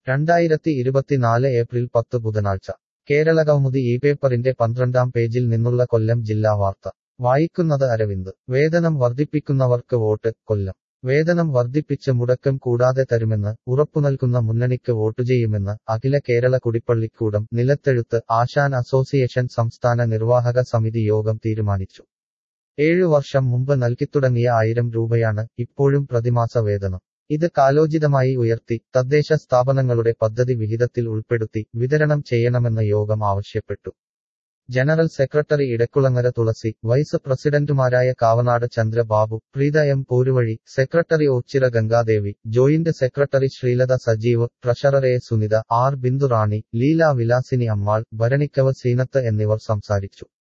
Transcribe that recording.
രണ്ടായിരത്തി ഇരുപത്തിനാല് ഏപ്രിൽ പത്ത് ബുധനാഴ്ച കേരളകൗമുദി ഈ പേപ്പറിന്റെ പന്ത്രണ്ടാം പേജിൽ നിന്നുള്ള കൊല്ലം ജില്ലാ വാർത്ത വായിക്കുന്നത് അരവിന്ദ് വേതനം വർദ്ധിപ്പിക്കുന്നവർക്ക് വോട്ട് കൊല്ലം വേതനം വർദ്ധിപ്പിച്ച് മുടക്കം കൂടാതെ തരുമെന്ന് ഉറപ്പുനൽകുന്ന മുന്നണിക്ക് വോട്ട് ചെയ്യുമെന്ന് അഖില കേരള കുടിപ്പള്ളിക്കൂടം നിലത്തെഴുത്ത് ആശാൻ അസോസിയേഷൻ സംസ്ഥാന നിർവാഹക സമിതി യോഗം തീരുമാനിച്ചു ഏഴു വർഷം മുമ്പ് നൽകിത്തുടങ്ങിയ ആയിരം രൂപയാണ് ഇപ്പോഴും പ്രതിമാസ വേതനം ഇത് കാലോചിതമായി ഉയർത്തി തദ്ദേശ സ്ഥാപനങ്ങളുടെ പദ്ധതി വിഹിതത്തിൽ ഉൾപ്പെടുത്തി വിതരണം ചെയ്യണമെന്ന് യോഗം ആവശ്യപ്പെട്ടു general secretary Edakkulangara Thulasi vice പ്രസിഡന്റുമാരായ Kavanad Chandrababu Preetha M Poruvazhi secretary Ochira Gangadevi joint secretary Sreelatha Sajeev treasurer A Sunitha R Bindurani Leela Vilasini Ammal Bharanikkavu Seenath എന്നിവർ സംസാരിച്ചു